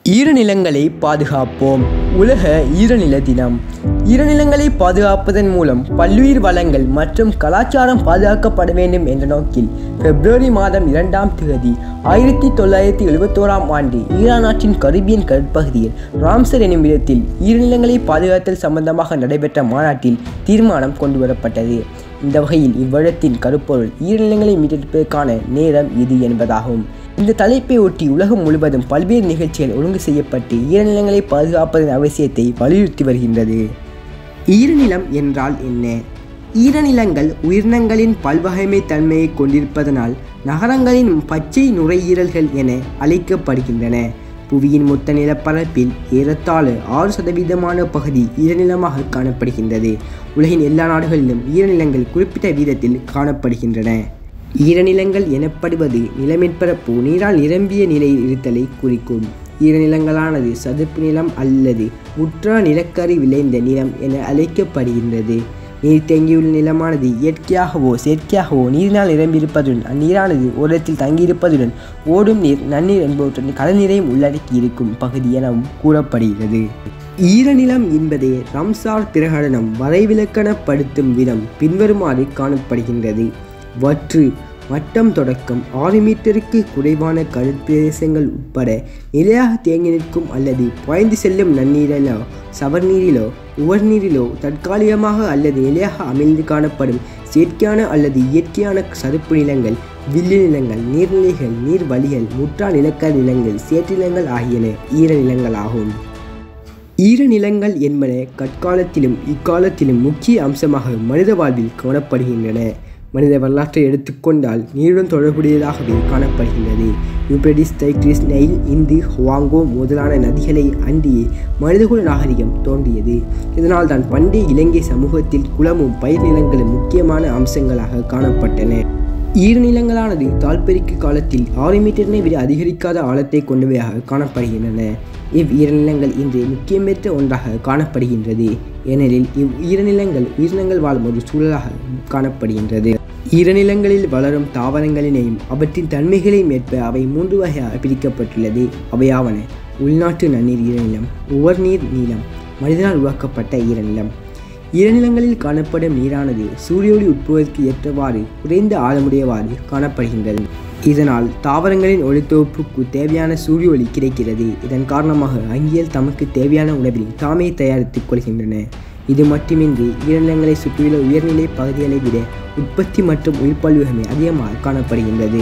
ஈரநிலங்களை பாதுகாப்போம் உலக ஈரநில தினம் ஈரநிலங்களை பாதுகாப்பதன் மூலம் பல்லுயிர் வளங்கள் மற்றும் கலாச்சாரம் பாதுகாக்கப்பட வேண்டும் என்ற நோக்கில் பிப்ரவரி மாதம் இரண்டாம் தேதி ஆயிரத்தி தொள்ளாயிரத்தி எழுபத்தோராம் ஆண்டு ஈரான் நாட்டின் கரிபியன் கடற்பகுதியில் ராம்சர் எனும் இடத்தில் ஈரநிலங்களை பாதுகாத்தல் சம்பந்தமாக நடைபெற்ற மாநாட்டில் தீர்மானம் கொண்டுவரப்பட்டது இந்த வகையில் இவ்வழத்தின் கருப்பொருள் ஈரநிலங்களை மீட்டெடுப்பதற்கான நேரம் இது என்பதாகும் இந்த தலைப்பை ஒட்டி உலகம் முழுவதும் பல்வேறு நிகழ்ச்சிகள் ஒழுங்கு செய்யப்பட்டு ஈரநிலங்களை பாதுகாப்பதன் அவசியத்தை வலியுறுத்தி வருகின்றது ஈரநிலம் என்றால் என்ன ஈரநிலங்கள் உயிரினங்களின் பல்வகைமை தன்மையை கொண்டிருப்பதனால் நகரங்களின் பச்சை நுரையீரல்கள் என அழைக்கப்படுகின்றன புவியின் மொத்த நிலப்பரப்பில் ஏறத்தாழ ஆறு சதவீதமான பகுதி ஈரநிலமாக காணப்படுகின்றது உலகின் எல்லா நாடுகளிலும் ஈரநிலங்கள் குறிப்பிட்ட வீதத்தில் காணப்படுகின்றன ஈரநிலங்கள் எனப்படுவது நிலமேற்பரப்பு நீரால் நிரம்பிய நிலையில் இருத்தலை குறிக்கும் ஈரநிலங்களானது சதுப்பு நிலம் அல்லது முற்றா நிலக்கரி விளைந்த நிலம் என அழைக்கப்படுகின்றது நீர் தேங்கியுள்ள நிலமானது இயற்கையாகவோ செயற்கையாகவோ நீரினால் நிரம்பியிருப்பதுடன் அந்நீரானது ஓரத்தில் தங்கியிருப்பதுடன் ஓடும் நீர் நன்னீர் என்பவற்றுடன் கடல் நீரையும் உள்ளடக்கி இருக்கும் பகுதி எனவும் கூறப்படுகிறது ஈரநிலம் என்பதே ரம்சார் பிரகடனம் வரைவிலக்கணப்படுத்தும் விதம் பின்வருமாறு காணப்படுகின்றது வற்று மட்டம் தொடக்கம் ஆறு மீட்டருக்கு குறைவான கடற்பிரதேசங்கள் உட்பட நிலையாக தேங்கி நிற்கும் அல்லது பாய்ந்து செல்லும் நன்னீரிலோ சவர்நீரிலோ உவர்நீரிலோ தற்காலிகமாக அல்லது நிலையாக அமைந்து காணப்படும் செயற்கையான அல்லது இயற்கையான சதுப்பு நிலங்கள் வில்லு நிலங்கள் நீர்நிலைகள் நீர்வழிகள் முற்றா நிலக்கரி நிலங்கள் சேற்றிலங்கள் ஆகியன ஈரநிலங்களாகும் ஈரநிலங்கள் என்பன கற்காலத்திலும் இக்காலத்திலும் முக்கிய அம்சமாக மனித வாழ்வில் காணப்படுகின்றன மனித வரலாற்றை எடுத்துக்கொண்டால் நீருடன் தொடர்புடையதாகவே காணப்படுகின்றது யூப்ரடிஸ் தைக்ரிஸ் நைல் இந்து ஹுவாங்கோ முதலான நதிகளை அண்டியே மனிதகுல நாகரிகம் தோன்றியது இதனால் தான் பண்டைய இலங்கை சமூகத்தில் குளமும் பயிர் நிலங்களும் முக்கியமான அம்சங்களாக காணப்பட்டன ஈரநிலங்களானது தாழ்பெருக்கு காலத்தில் ஆறு மீட்டரினை விட அதிகரிக்காத ஆழத்தை கொண்டவையாக காணப்படுகின்றன இவ் ஈரநிலங்கள் இன்று முக்கியமற்ற ஒன்றாக காணப்படுகின்றது ஏனெனில் இவ் ஈரநிலங்கள் உயிரினங்கள் வாழும் ஒரு சூழலாக காணப்படுகின்றது ஈரநிலங்களில் வளரும் தாவரங்களினையும் அவற்றின் தன்மைகளையும் ஏற்ப அவை மூன்று வகையாக பிரிக்கப்பட்டுள்ளது அவையாவன உள்நாட்டு நன்னீர் ஈரநிலம் உவர்நீர் நீளம் மனிதனால் உருவாக்கப்பட்ட ஈரநிலம் ஈரநிலங்களில் காணப்படும் நீரானது சூரிய ஒளி உட்புவதற்கு ஏற்றவாறு குறைந்த ஆழமுடையவாறு காணப்படுகின்றது இதனால் தாவரங்களின் ஒளித்தொகுப்புக்கு தேவையான சூரிய ஒளி கிடைக்கிறது இதன் காரணமாக அங்கியல் தமக்கு தேவையான உணவில் தாமே தயாரித்துக் கொள்கின்றன இது மட்டுமின்றி ஈரநிலங்களை சுற்றியுள்ள உயர்நிலை பகுதிகளை விட உற்பத்தி மற்றும் உயிர்ப்பல்வகமை அதிகமாக காணப்படுகின்றது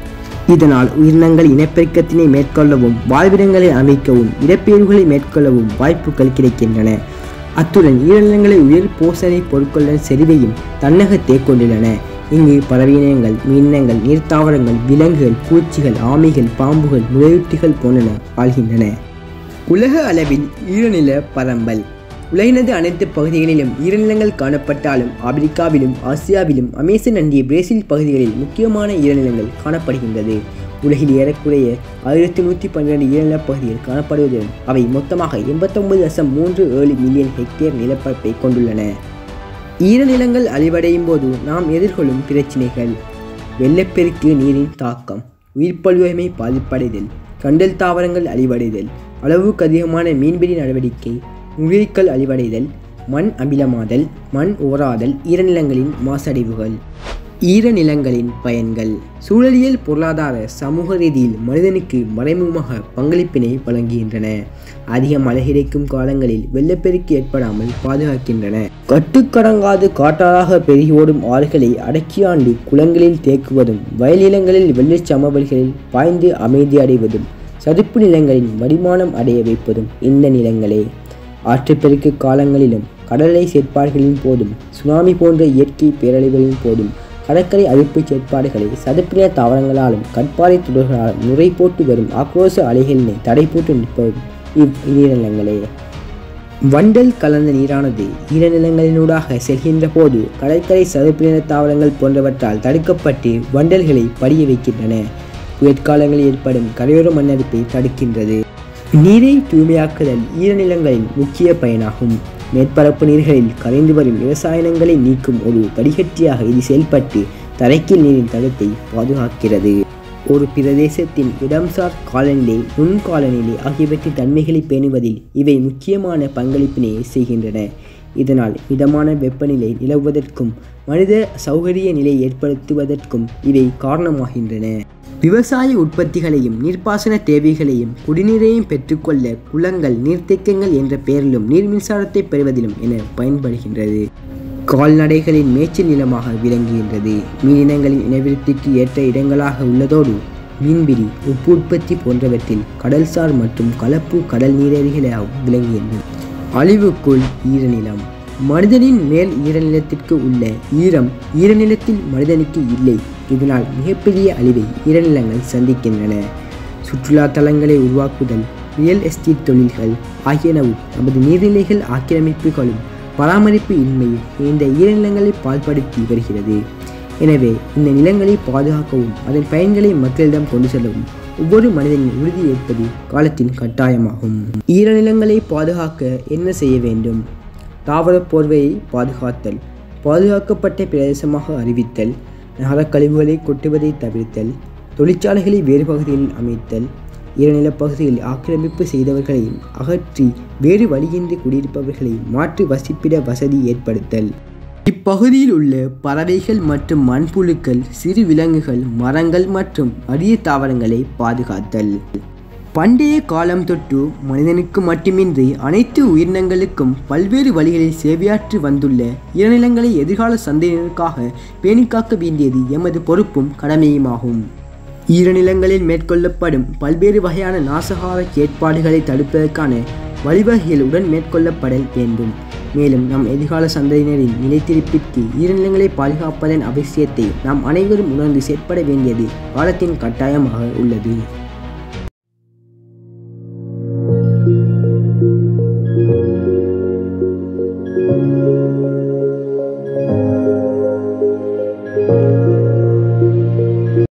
இதனால் உயிரினங்கள் இனப்பெருக்கத்தினை மேற்கொள்ளவும் வாழ்விடங்களை அமைக்கவும் இடப்பெயர்வுகளை மேற்கொள்ளவும் வாய்ப்புகள் கிடைக்கின்றன அத்துடன் ஈரநிலங்களை உயர் போசனை பொருட்களுடன் செறிவையும் தன்னகத்தே கொண்டுள்ளன இங்கு பறவையினங்கள் மீனினங்கள் நீர்த்தாவரங்கள் விலங்குகள் பூச்சிகள் ஆமைகள் பாம்புகள் நுழையுட்டிகள் போன்றன வாழ்கின்றன உலக அளவில் ஈரநில பரம்பல் உலகினது அனைத்து பகுதிகளிலும் ஈரநிலங்கள் காணப்பட்டாலும் ஆப்பிரிக்காவிலும் ஆசியாவிலும் அமேசன் அண்டிய பிரேசில் பகுதிகளில் முக்கியமான ஈரநிலங்கள் காணப்படுகின்றது உலகில் ஏறக்குறைய ஆயிரத்தி நூற்றி பன்னிரெண்டு ஈரநில பகுதிகள் காணப்படுவதுடன் அவை மொத்தமாக எண்பத்தொன்பது தசம் மூன்று ஏழு மில்லியன் ஹெக்டேர் நிலப்பரப்பை கொண்டுள்ளன ஈரநிலங்கள் அழிவடையும் போது நாம் எதிர்கொள்ளும் பிரச்சினைகள் வெள்ளப்பெருக்கு நீரின் தாக்கம் உயிர்ப்பல்வகமை பாதிப்படைதல் கண்டல் தாவரங்கள் அழிவடைதல் அளவுக்கு அதிகமான மீன்பிடி நடவடிக்கை நுழைக்கல் அழிவடைதல் மண் அமிலமாதல் மண் ஓராதல் ஈரநிலங்களின் மாசடைவுகள் ஈரநிலங்களின் பயன்கள் சூழலியல் பொருளாதார சமூக ரீதியில் மனிதனுக்கு மறைமுகமாக பங்களிப்பினை வழங்குகின்றன அதிக மழை கிடைக்கும் காலங்களில் வெள்ளப்பெருக்கு ஏற்படாமல் பாதுகாக்கின்றன கட்டுக்கடங்காது காட்டாறாக பெருகி ஓடும் ஆறுகளை அடக்கியாண்டு குளங்களில் தேக்குவதும் வயல்நிலங்களில் வெள்ளச் சமவெளிகளில் பாய்ந்து அமைதி அடைவதும் சதுப்பு நிலங்களின் வடிமானம் அடைய வைப்பதும் இந்த நிலங்களே ஆற்றுப்பெருக்கு காலங்களிலும் கடலை செயற்பாடுகளின் போதும் சுனாமி போன்ற இயற்கை பேரழிவுகளின் போதும் கடற்கரை அழிப்பு செயற்பாடுகளை சதுப்பின தாவரங்களாலும் கற்பாறை தொடர்களாலும் நுரை போட்டு வரும் ஆக்ரோஷ அலைகளினை தடை போட்டு நிற்பதும் இவ் ஈரநிலங்களே வண்டல் கலந்த நீரானது ஈரநிலங்களினூடாக செல்கின்ற போது கடற்கரை சதுப்பு நில தாவரங்கள் போன்றவற்றால் தடுக்கப்பட்டு வண்டல்களை படிய வைக்கின்றன புயற்காலங்களில் ஏற்படும் கரையோர மண்ணரிப்பை தடுக்கின்றது நீரை தூய்மையாக்குதல் ஈரநிலங்களின் முக்கிய பயனாகும் மேற்பரப்பு நீர்களில் கரைந்து வரும் விவசாயங்களை நீக்கும் ஒரு வடிகட்டியாக இது செயல்பட்டு தரைக்கீழ் நீரின் தரத்தை பாதுகாக்கிறது ஒரு பிரதேசத்தின் இடம்சார் காலநிலை நுண்காலநிலை ஆகியவற்றின் தன்மைகளை பேணுவதில் இவை முக்கியமான பங்களிப்பினை செய்கின்றன இதனால் மிதமான வெப்பநிலை நிலவுவதற்கும் மனித சௌகரிய நிலை ஏற்படுத்துவதற்கும் இவை காரணமாகின்றன விவசாய உற்பத்திகளையும் நீர்ப்பாசன தேவைகளையும் குடிநீரையும் பெற்றுக்கொள்ள குளங்கள் நீர்த்தேக்கங்கள் என்ற பெயரிலும் நீர் மின்சாரத்தை பெறுவதிலும் என பயன்படுகின்றது கால்நடைகளின் மேய்ச்சல் நிலமாக விளங்குகின்றது மீனினங்களின் இனவிருத்திக்கு ஏற்ற இடங்களாக உள்ளதோடு மீன்பிடி உப்பு உற்பத்தி போன்றவற்றில் கடல்சார் மற்றும் கலப்பு கடல் நீரேரிகளாகவும் விளங்குகின்றன அழிவுக்குள் ஈரநிலம் மனிதனின் மேல் ஈரநிலத்திற்கு உள்ள ஈரம் ஈரநிலத்தில் மனிதனுக்கு இல்லை இதனால் மிகப்பெரிய அழிவை ஈரநிலங்கள் சந்திக்கின்றன சுற்றுலா தலங்களை உருவாக்குதல் ரியல் எஸ்டேட் தொழில்கள் ஆகியனவும் நமது நீர்நிலைகள் ஆக்கிரமிப்புகளும் பராமரிப்பு இன்மையும் இந்த ஈரநிலங்களை பால்படுத்தி வருகிறது எனவே இந்த நிலங்களை பாதுகாக்கவும் அதன் பயன்களை மக்களிடம் கொண்டு செல்லவும் ஒவ்வொரு மனிதனின் உறுதி ஏற்பது காலத்தின் கட்டாயமாகும் ஈரநிலங்களை பாதுகாக்க என்ன செய்ய வேண்டும் தாவர போர்வையை பாதுகாத்தல் பாதுகாக்கப்பட்ட பிரதேசமாக அறிவித்தல் நகரக் கழிவுகளை கொட்டுவதை தவிர்த்தல் தொழிற்சாலைகளை வேறு பகுதிகளில் அமைத்தல் ஈரநிலப் பகுதியில் ஆக்கிரமிப்பு செய்தவர்களையும் அகற்றி வேறு வழியின்றி குடியிருப்பவர்களை மாற்று வசிப்பிட வசதி ஏற்படுத்தல் இப்பகுதியில் உள்ள பறவைகள் மற்றும் மண்புழுக்கள் சிறு விலங்குகள் மரங்கள் மற்றும் அரிய தாவரங்களை பாதுகாத்தல் பண்டைய காலம் தொட்டு மனிதனுக்கு மட்டுமின்றி அனைத்து உயிரினங்களுக்கும் பல்வேறு வழிகளில் சேவையாற்றி வந்துள்ள ஈரநிலங்களை எதிர்கால சந்தையினருக்காக பேணிக்காக்க வேண்டியது எமது பொறுப்பும் கடமையுமாகும் ஈரநிலங்களில் மேற்கொள்ளப்படும் பல்வேறு வகையான நாசகார ஏற்பாடுகளை தடுப்பதற்கான வழிவகைகள் உடன் மேற்கொள்ளப்படல் வேண்டும் மேலும் நம் எதிர்கால சந்ததியினரின் நிலைத்திருப்பிற்கு ஈரநிலங்களை பாதுகாப்பதன் அவசியத்தை நாம் அனைவரும் உணர்ந்து செயற்பட வேண்டியது காலத்தின் கட்டாயமாக உள்ளது